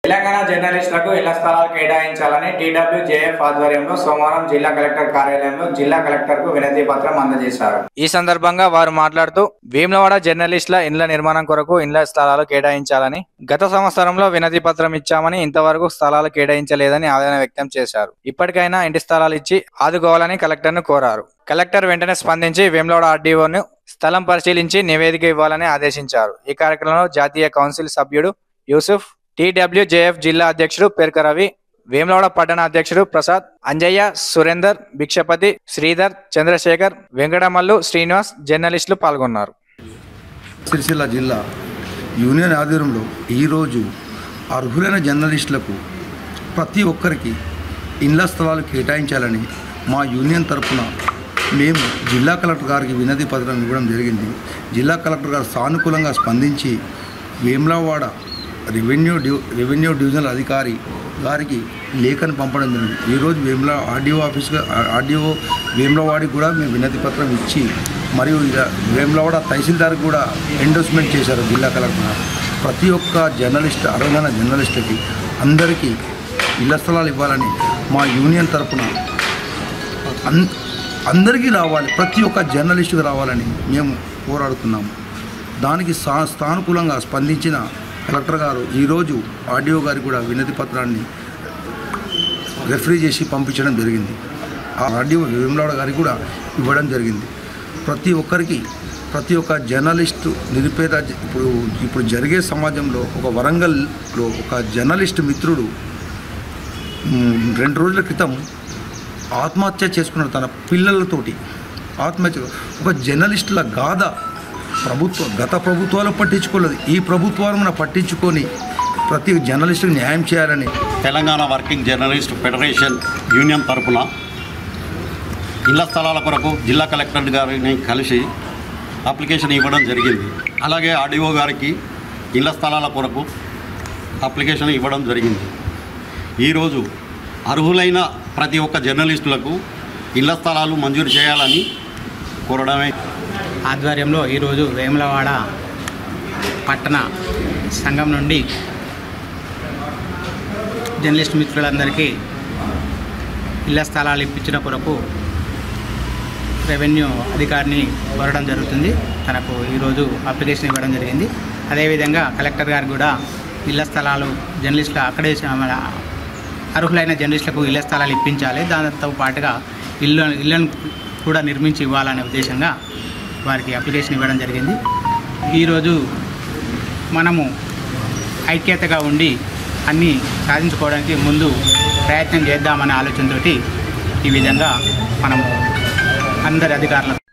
తెలంగాణ జర్నలిస్టులకు ఇళ్ల స్థలాలు కేటాయించాలని టీడబ్ల్యూజేఎఫ్ ఆధ్వర్యంలో సోమవారం జిల్లా కలెక్టర్ కార్యాలయంలో జిల్లా కలెక్టర్ కు వినతి పత్రం అందజేశారు ఈ సందర్భంగా వారు మాట్లాడుతూ వేములవాడ జర్నలిస్టుల ఇండ్ల నిర్మాణం కొరకు ఇండ్ల స్థలాలు కేటాయించాలని గత సంవత్సరంలో వినతి పత్రం ఇచ్చామని ఇంతవరకు స్థలాలు కేటాయించలేదని ఆవేదన వ్యక్తం చేశారు ఇప్పటికైనా ఇంటి స్థలాలు ఇచ్చి ఆదుకోవాలని కలెక్టర్ ను కోరారు కలెక్టర్ వెంటనే స్పందించి వేములవాడ ఆర్డీఓను స్థలం పరిశీలించి నివేదిక ఇవ్వాలని ఆదేశించారు ఈ కార్యక్రమంలో జాతీయ కౌన్సిల్ సభ్యుడు యూసుఫ్ టీడబ్ల్యూజేఎఫ్ జిల్లా అధ్యక్షుడు పేర్క రవి వేములవాడ పట్టణ అధ్యక్షుడు ప్రసాద్ అంజయ్య సురేందర్ భిక్షపతి శ్రీధర్ చంద్రశేఖర్ వెంకటమల్లు శ్రీనివాస్ జర్నలిస్టులు పాల్గొన్నారు సిరిసిల్ల జిల్లా యూనియన్ ఆధ్వర్యంలో ఈరోజు అర్హులైన జర్నలిస్టులకు ప్రతి ఒక్కరికి ఇండ్ల స్థలాలు కేటాయించాలని మా యూనియన్ తరఫున మేము జిల్లా కలెక్టర్ గారికి వినతి పత్రం ఇవ్వడం జరిగింది జిల్లా కలెక్టర్ గారు సానుకూలంగా స్పందించి వేములవాడ రెవెన్యూ డి రెవెన్యూ డివిజనల్ అధికారి గారికి లేఖను పంపడం జరిగింది ఈరోజు వేముల ఆర్డీఓ ఆఫీస్గా ఆర్డీఓ వేములవాడికి కూడా మేము వినతి పత్రం ఇచ్చి మరియు ఇక వేములవాడ తహసీల్దార్కి కూడా ఎండోస్మెంట్ చేశారు జిల్లా కలెక్టర్ గారు. ప్రతి ఒక్క జర్నలిస్ట్ అర్హులైన జర్నలిస్టుకి అందరికీ ఇళ్ల స్థలాలు ఇవ్వాలని మా యూనియన్ తరఫున అన్ అందరికీ రావాలి ప్రతి ఒక్క జర్నలిస్టుకి రావాలని మేము పోరాడుతున్నాము దానికి సా సానుకూలంగా స్పందించిన కలెక్టర్ గారు ఈరోజు ఆర్డీఓ గారికి కూడా వినతి పత్రాన్ని రెఫరీ చేసి పంపించడం జరిగింది ఆ ఆర్డీఓ వేములవాడ గారికి కూడా ఇవ్వడం జరిగింది ప్రతి ఒక్కరికి ప్రతి ఒక్క జర్నలిస్టు నిరుపేద జ- ఇప్పుడు ఇప్పుడు జరిగే సమాజంలో ఒక వరంగల్లో ఒక జర్నలిస్ట్ మిత్రుడు మ్, రెండు రోజుల క్రితం ఆత్మహత్య చేసుకున్నాడు తన పిల్లలతోటి ఆత్మహత్య ఒక జర్నలిస్టుల గాథ ప్రభుత్వ గత ప్రభుత్వాలు పట్టించుకోలేదు ఈ ప్రభుత్వాలు మన పట్టించుకొని ప్రతి జర్నలిస్టుకి న్యాయం చేయాలని Telangana working journalist federation union తరపున ఇళ్ల స్థలాల కొరకు జిల్లా కలెక్టర్ గారిని కలిసి అప్లికేషన్ ఇవ్వడం జరిగింది అలాగే ఆర్డీఓ గారికి ఇళ్ల స్థలాల కొరకు అప్లికేషన్ ఇవ్వడం జరిగింది ఈరోజు అర్హులైన ప్రతి ఒక్క జర్నలిస్టులకు ఇళ్ల స్థలాలు మంజూరు చేయాలని కోరడమే ఆధ్వర్యంలో ఈరోజు వేములవాడ పట్టణ సంఘం నుండి జర్నలిస్ట్ మిత్రులందరికీ ఇళ్ల స్థలాలు ఇప్పించిన కొరకు రెవెన్యూ అధికారిని కోరడం జరుగుతుంది తనకు ఈరోజు అప్లికేషన్ ఇవ్వడం జరిగింది అదేవిధంగా కలెక్టర్ గారు కూడా ఇళ్ల స్థలాలు జర్నలిస్టులు అక్కడే మన అర్హులైన జర్నలిస్టులకు ఇళ్ల స్థలాలు ఇప్పించాలి దాంతో పాటుగా ఇల్లు ఇళ్లను కూడా నిర్మించి ఇవ్వాలనే ఉద్దేశంగా వారికి అప్లికేషన్ ఇవ్వడం జరిగింది ఈరోజు మనము ఐక్యతగా ఉండి అన్నీ సాధించుకోవడానికి ముందు ప్రయత్నం చేద్దామనే ఆలోచనతోటి ఈ విధంగా మనము అందరి అధికారులకు